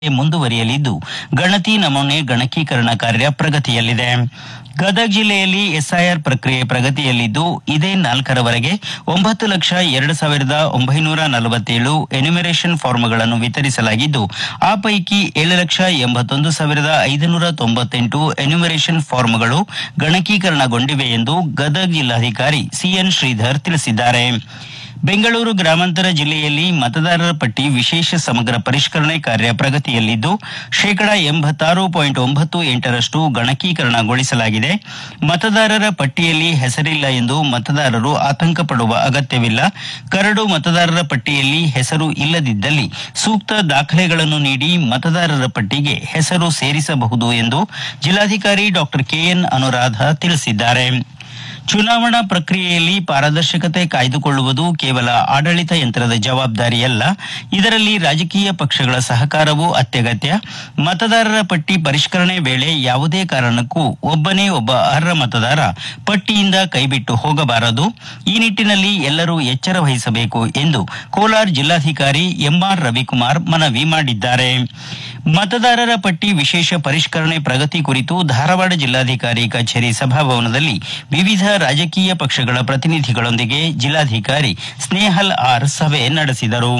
ಮುಂದುವರಿಯಲಿದ್ದು ಗಣತಿ ನಮೂನೆ ಗಣಕೀಕರಣ ಕಾರ್ಯ ಪ್ರಗತಿಯಲ್ಲಿದೆ ಗದಗ ಜಿಲ್ಲೆಯಲ್ಲಿ ಎಸ್ಐಆರ್ ಪ್ರಕ್ರಿಯೆ ಪ್ರಗತಿಯಲ್ಲಿದ್ದು ಇದೇ ನಾಲ್ಕರವರೆಗೆ ಒಂಬತ್ತು ಲಕ್ಷ ಎರಡು ಸಾವಿರದ ಒಂಬೈನೂರ ನಲವತ್ತೇಳು ಎನ್ಯುಮರೇಷನ್ ಫಾರ್ಮ್ಗಳನ್ನು ವಿತರಿಸಲಾಗಿದ್ದು ಆ ಪೈಕಿ ಏಳು ಲಕ್ಷ ಎಂಬತ್ತೊಂದು ಸಾವಿರದ ಐದುನೂರ ತೊಂಬತ್ತೆಂಟು ಎನ್ಯುಮರೇಷನ್ ಫಾರ್ಮ್ಗಳು ಗಣಕೀಕರಣಗೊಂಡಿವೆ ಎಂದು ಗದಗ ಜಿಲ್ಲಾಧಿಕಾರಿ ಸಿಎನ್ ಶ್ರೀಧರ್ ತಿಳಿಸಿದ್ದಾರೆ ಬೆಂಗಳೂರು ಗ್ರಾಮಾಂತರ ಜಿಲ್ಲೆಯಲ್ಲಿ ಮತದಾರರ ಪಟ್ಟಿ ವಿಶೇಷ ಸಮಗ್ರ ಪರಿಷ್ಕರಣೆ ಕಾರ್ಯ ಪ್ರಗತಿಯಲ್ಲಿದ್ದು ಶೇಕಡಾ ಎಂಬತ್ತಾರು ಪಾಯಿಂಟ್ ಒಂಬತ್ತು ಎಂಟರಷ್ಟು ಗಣಕೀಕರಣಗೊಳಿಸಲಾಗಿದೆ ಮತದಾರರ ಪಟ್ಟಿಯಲ್ಲಿ ಹೆಸರಿಲ್ಲ ಎಂದು ಮತದಾರರು ಆತಂಕ ಪಡುವ ಅಗತ್ಯವಿಲ್ಲ ಕರಡು ಮತದಾರರ ಪಟ್ಟಿಯಲ್ಲಿ ಹೆಸರು ಇಲ್ಲದಿದ್ದಲ್ಲಿ ಸೂಕ್ತ ದಾಖಲೆಗಳನ್ನು ನೀಡಿ ಮತದಾರರ ಪಟ್ಟಿಗೆ ಹೆಸರು ಸೇರಿಸಬಹುದು ಎಂದು ಜಿಲ್ಲಾಧಿಕಾರಿ ಡಾಕ್ಟರ್ ಕೆಎನ್ ಅನುರಾಧ ತಿಳಿಸಿದ್ದಾರೆ ಚುನಾವಣಾ ಪ್ರಕ್ರಿಯೆಯಲ್ಲಿ ಪಾರದರ್ಶಕತೆ ಕಾಯ್ದುಕೊಳ್ಳುವುದು ಕೇವಲ ಆಡಳಿತ ಯಂತ್ರದ ಜವಾಬ್ದಾರಿಯಲ್ಲ ಇದರಲ್ಲಿ ರಾಜಕೀಯ ಪಕ್ಷಗಳ ಸಹಕಾರವೂ ಅತ್ಯಗತ್ಯ ಮತದಾರರ ಪಟ್ಟಿ ಪರಿಷ್ಕರಣೆ ವೇಳೆ ಯಾವುದೇ ಕಾರಣಕ್ಕೂ ಒಬ್ಬನೇ ಒಬ್ಬ ಅರ್ಹ ಮತದಾರ ಪಟ್ಟಿಯಿಂದ ಕೈಬಿಟ್ಟು ಹೋಗಬಾರದು ಈ ನಿಟ್ಟಿನಲ್ಲಿ ಎಲ್ಲರೂ ಎಚ್ಚರ ವಹಿಸಬೇಕು ಎಂದು ಕೋಲಾರ ಜಿಲ್ಲಾಧಿಕಾರಿ ಎಂಆರ್ ರವಿಕುಮಾರ್ ಮನವಿ ಮಾಡಿದ್ದಾರೆ ಮತದಾರರ ಪಟ್ಟಿ ವಿಶೇಷ ಪರಿಷ್ಕರಣೆ ಪ್ರಗತಿ ಕುರಿತು ಧಾರವಾಡ ಜಿಲ್ಲಾಧಿಕಾರಿ ಕಚೇರಿ ಸಭಾಭವನದಲ್ಲಿ ವಿವಿಧ ರಾಜಕೀಯ ಪಕ್ಷಗಳ ಪ್ರತಿನಿಧಿಗಳೊಂದಿಗೆ ಜಿಲ್ಲಾಧಿಕಾರಿ ಸ್ನೇಹಲ್ ಆರ್ ಸಭೆ ನಡೆಸಿದರು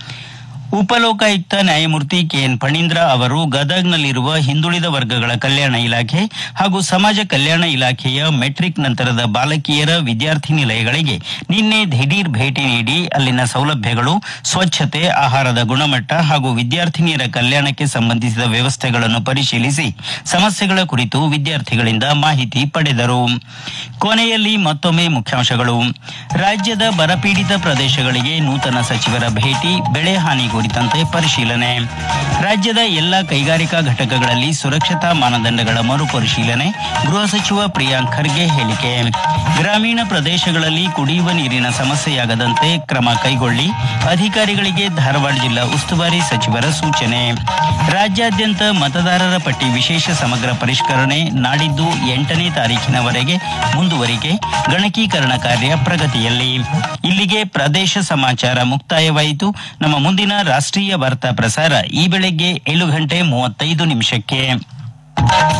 ಉಪಲೋಕಾಯುಕ್ತ ನ್ಯಾಯಮೂರ್ತಿ ಕೆಎನ್ ಫಣೀಂದ್ರ ಅವರು ಗದಗ್ನಲ್ಲಿರುವ ಹಿಂದುಳಿದ ವರ್ಗಗಳ ಕಲ್ಯಾಣ ಇಲಾಖೆ ಹಾಗೂ ಸಮಾಜ ಕಲ್ಯಾಣ ಇಲಾಖೆಯ ಮೆಟ್ರಿಕ್ ನಂತರದ ಬಾಲಕಿಯರ ವಿದ್ಯಾರ್ಥಿ ನಿಲಯಗಳಿಗೆ ನಿನ್ನೆ ದಿಢೀರ್ ಭೇಟಿ ನೀಡಿ ಅಲ್ಲಿನ ಸೌಲಭ್ಯಗಳು ಸ್ವಚ್ಛತೆ ಆಹಾರದ ಗುಣಮಟ್ಟ ಹಾಗೂ ವಿದ್ಯಾರ್ಥಿನಿಯರ ಕಲ್ಯಾಣಕ್ಕೆ ಸಂಬಂಧಿಸಿದ ವ್ಯವಸ್ಥೆಗಳನ್ನು ಪರಿಶೀಲಿಸಿ ಸಮಸ್ಯೆಗಳ ಕುರಿತು ವಿದ್ಯಾರ್ಥಿಗಳಿಂದ ಮಾಹಿತಿ ಪಡೆದರು ಕೊನೆಯಲ್ಲಿ ಮತ್ತೊಮ್ಮೆ ಮುಖ್ಯಾಂಶಗಳು ರಾಜ್ಯದ ಬರಪೀಡಿತ ಪ್ರದೇಶಗಳಿಗೆ ನೂತನ ಸಚಿವರ ಭೇಟಿ ಬೆಳೆ ಹಾನಿ ಕುರಿತಂತೆ ಪರಿಶೀಲನೆ ರಾಜ್ಯದ ಎಲ್ಲ ಕೈಗಾರಿಕಾ ಘಟಕಗಳಲ್ಲಿ ಸುರಕ್ಷತಾ ಮಾನದಂಡಗಳ ಮರುಪರಿಶೀಲನೆ ಗೃಹ ಸಚಿವ ಪ್ರಿಯಾಂಕ್ ಖರ್ಗೆ ಹೇಳಿಕೆ ಗ್ರಾಮೀಣ ಪ್ರದೇಶಗಳಲ್ಲಿ ಕುಡಿಯುವ ನೀರಿನ ಸಮಸ್ಯೆಯಾಗದಂತೆ ಕ್ರಮ ಕೈಗೊಳ್ಳಿ ಅಧಿಕಾರಿಗಳಿಗೆ ಧಾರವಾಡ ಜಿಲ್ಲಾ ಉಸ್ತುವಾರಿ ಸಚಿವರ ಸೂಚನೆ ರಾಜ್ಯಾದ್ಯಂತ ಮತದಾರರ ಪಟ್ಟಿ ವಿಶೇಷ ಸಮಗ್ರ ಪರಿಷ್ಕರಣೆ ನಾಡಿದ್ದು ಎಂಟನೇ ತಾರೀಖಿನವರೆಗೆ ಮುಂದುವರಿಕೆ ಗಣಕೀಕರಣ ಕಾರ್ಯ ಪ್ರಗತಿಯಲ್ಲಿ ಇಲ್ಲಿಗೆ ಪ್ರದೇಶ ಸಮಾಚಾರ ಮುಕ್ತಾಯವಾಯಿತು ನಮ್ಮ ಮುಂದಿನ ರಾಷ್ಟ್ರೀಯ ವಾರ್ತಾ ಪ್ರಸಾರ ಈ ಬೆಳಗ್ಗೆ ಏಳು ಗಂಟೆ ಮೂವತ್ತೈದು ನಿಮಿಷಕ್ಕೆ